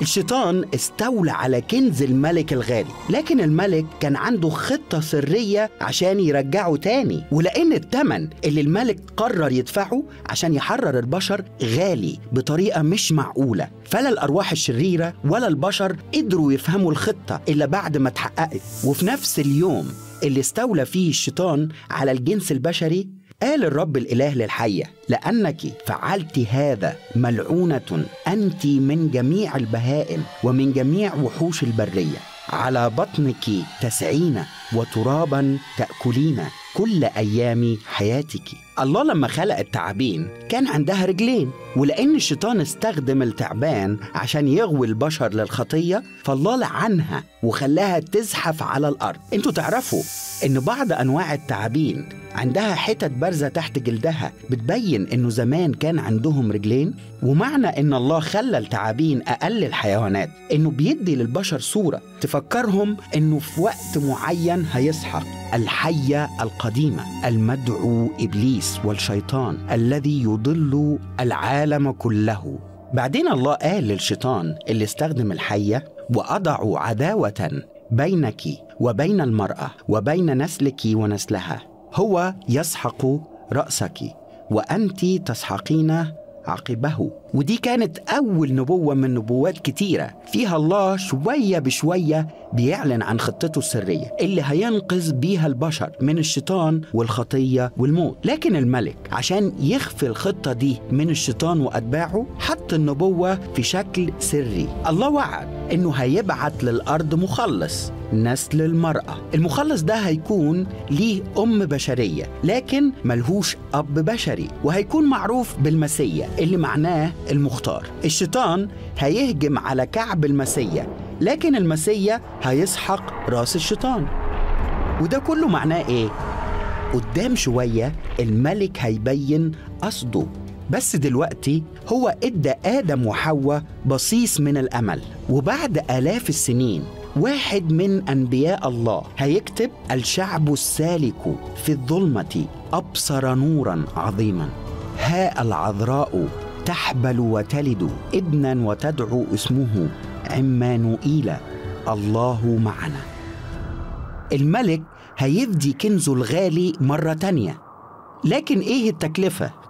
الشيطان استولى على كنز الملك الغالي لكن الملك كان عنده خطة سرية عشان يرجعه تاني ولأن التمن اللي الملك قرر يدفعه عشان يحرر البشر غالي بطريقة مش معقولة فلا الأرواح الشريرة ولا البشر قدروا يفهموا الخطة إلا بعد ما اتحققت وفي نفس اليوم اللي استولى فيه الشيطان على الجنس البشري قال الرب الإله للحية لأنك فعلت هذا ملعونة أنت من جميع البهائم ومن جميع وحوش البرية على بطنك تسعين وترابا تأكلين كل أيام حياتك الله لما خلق التعابين كان عندها رجلين ولأن الشيطان استخدم التعبان عشان يغوي البشر للخطية فالله لعنها وخلاها تزحف على الأرض انتوا تعرفوا ان بعض أنواع التعابين عندها حتت بارزة تحت جلدها بتبين انه زمان كان عندهم رجلين ومعنى ان الله خلى التعابين اقل الحيوانات انه بيدي للبشر صورة تفكرهم انه في وقت معين هيصحى الحية القديمة المدعو ابليس والشيطان الذي يضل العالم كله بعدين الله قال للشيطان اللي استخدم الحية وأضع عداوة بينك وبين المرأة وبين نسلك ونسلها هو يسحق رأسك وأنت تسحقين عقبه ودي كانت أول نبوة من نبوات كتيرة فيها الله شوية بشوية بيعلن عن خطته السرية اللي هينقذ بيها البشر من الشيطان والخطية والموت لكن الملك عشان يخفي الخطة دي من الشيطان وأتباعه حط النبوة في شكل سري الله وعد إنه هيبعت للأرض مخلص نسل المرأة المخلص ده هيكون ليه أم بشرية لكن ملهوش أب بشري وهيكون معروف بالمسيا اللي معناه المختار الشيطان هيهجم على كعب المسيا لكن المسيا هيسحق راس الشيطان وده كله معناه ايه قدام شوية الملك هيبين قصده بس دلوقتي هو ادى آدم وحواء بصيص من الأمل وبعد آلاف السنين واحد من أنبياء الله هيكتب الشعب السالك في الظلمة أبصر نورا عظيما ها العذراء تحبل وتلد ابنا وتدعو اسمه عمانوئيل الله معنا الملك هيفدي كنزه الغالي مرة تانية لكن ايه التكلفة